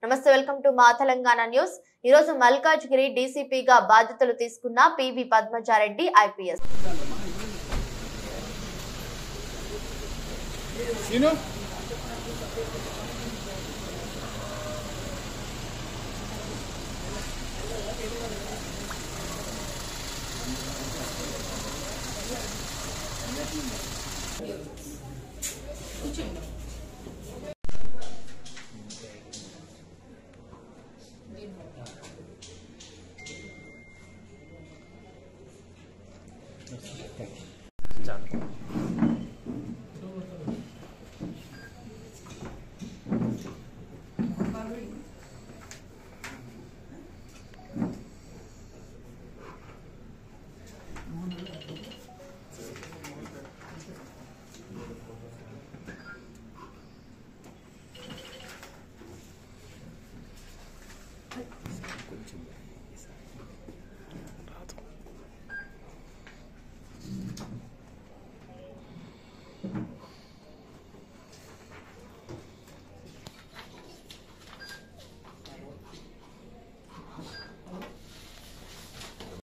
నమస్తే welcome to మా Telangana news ఈ రోజు మల్కాజ్గిరి డీసీపీగా బాధ్యతలు తీసుకున్న పివి పద్మజారెడ్డి ఐపీఎస్ సీను